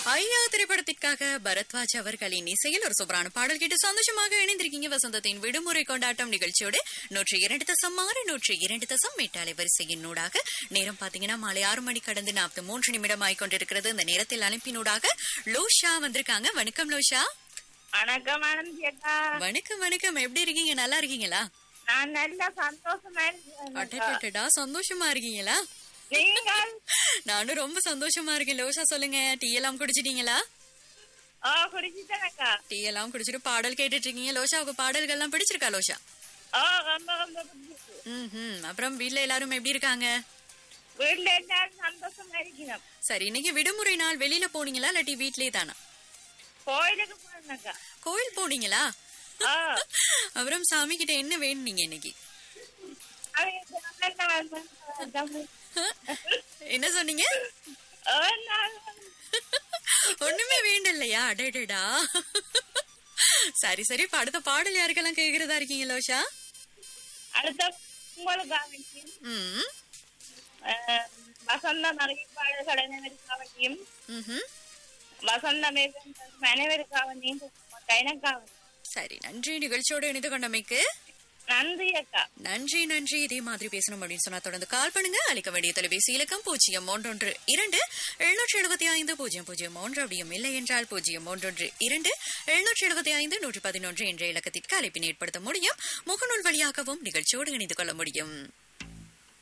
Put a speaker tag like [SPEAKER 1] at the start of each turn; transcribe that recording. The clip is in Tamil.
[SPEAKER 1] ஐயா திரைப்படத்திற்காக பரத்வாஜ் அவர்களின் இசையில் ஒரு சூப்பரான பாடல் கேட்டு சந்தோஷமாக இணைந்திருக்கீங்க வசந்தத்தின் விடுமுறை கொண்டாட்டம் நிகழ்ச்சியோடு நூற்றி இரண்டு தசம் ஆறு நூற்றி இரண்டு தசம் மேட்டாலை வரிசையின் நூடாக நேரம் பாத்தீங்கன்னா மாலை ஆறு மணி கடந்து நாற்பத்தி மூன்று நிமிடம் ஆயிக்கொண்டிருக்கிறது இந்த நேரத்தில் அனுப்பினூடாக லோஷா வந்திருக்காங்க வணக்கம் லோஷா
[SPEAKER 2] வணக்கம் ஆனந்தி அக்கா
[SPEAKER 1] வணக்கம் வணக்கம் எப்படி இருக்கீங்க நல்லா இருக்கீங்களா
[SPEAKER 2] நான் நல்ல சந்தோஷமா இருக்கேன் அக்கா.
[SPEAKER 1] அடடடடா, சந்தோஷமா இருக்கீங்களா
[SPEAKER 2] நீங்கள்
[SPEAKER 1] நானும் ரொம்ப சந்தோஷமா இருக்கேன் லோஷா சொல்லுங்க டீ எல்லாம் குடிச்சிட்டீங்களா
[SPEAKER 2] ஓ குடிச்சிட்டேன் அக்கா
[SPEAKER 1] டீ எல்லாம் குடிச்சிட்டு பாடல் கேட்டுட்டு இருக்கீங்க லோஷாவுக்கு பாடல்கள் எல்லாம் பிடிச்சிருக்கா லோஷா
[SPEAKER 2] ஓ ரொம்ப ரொம்ப பிடிச்சிருக்கு
[SPEAKER 1] ம் அப்புறம் வீட்ல எல்லாரும் எப்படி இருக்காங்க
[SPEAKER 2] வீட்டுல எல்லாரும் சந்தோஷமா இருக்கணும்
[SPEAKER 1] சரி இன்னைக்கு விடுமுறை நாள் வெளியில போனீங்களா இல்லாட்டி வீட்லயே தானா
[SPEAKER 2] கோயிலுக்கு போறேன் அக்கா
[SPEAKER 1] கோயில் போனீங்களா
[SPEAKER 2] ஓ
[SPEAKER 1] அப்புறம் சாமி கிட்ட என்ன வேணுனீங்க இன்னைக்கு
[SPEAKER 2] அவங்க நல்ல வந்து தமிழ்.
[SPEAKER 1] என்ன சொன்னீங்க
[SPEAKER 2] ஓ, நான்
[SPEAKER 1] ஒண்ணுமே வேண்டலையா அடடடா சரி சரி இப்ப அடுத்த பாடல் யாருக்கெல்லாம் கேக்குறதா இருக்கீங்க லோஷா
[SPEAKER 2] அடுத்த உங்களுக்காக வேண்டி,
[SPEAKER 1] ம்
[SPEAKER 2] அஹ், வசந்தம் அறிவிப்பாளர்கள் அனைவருக்காக வேண்டியும்
[SPEAKER 1] ம்ஹும்.
[SPEAKER 2] வசந்தம் அனைவருக்காக வேண்டியும் எனக்காக
[SPEAKER 1] சரி நன்றி நிகழ்ச்சியோடு இணைந்து கொண்டமைக்கு
[SPEAKER 2] நன்றி அக்கா
[SPEAKER 1] நன்றி நன்றி இதே மாதிரி பேசணும் அப்படின்னு சொன்னா தொடர்ந்து கால் பண்ணுங்க அளிக்க வேண்டிய தொலைபேசி இலக்கம் பூஜ்ஜியம் மூன்றொன்று இரண்டு எழுநூற்றி எழுபத்தி ஐந்து பூஜ்ஜியம் பூஜ்ஜியம் மூன்று அப்படியும் இல்லை என்றால் பூஜ்ஜியம் மூன்றொன்று இரண்டு எழுநூற்றி எழுபத்தி ஐந்து நூற்றி பதினொன்று என்ற இலக்கத்திற்கு அழைப்பினை ஏற்படுத்த முடியும் முகநூல் வழியாகவும் நிகழ்ச்சியோடு இணைந்து கொள்ள முடியும்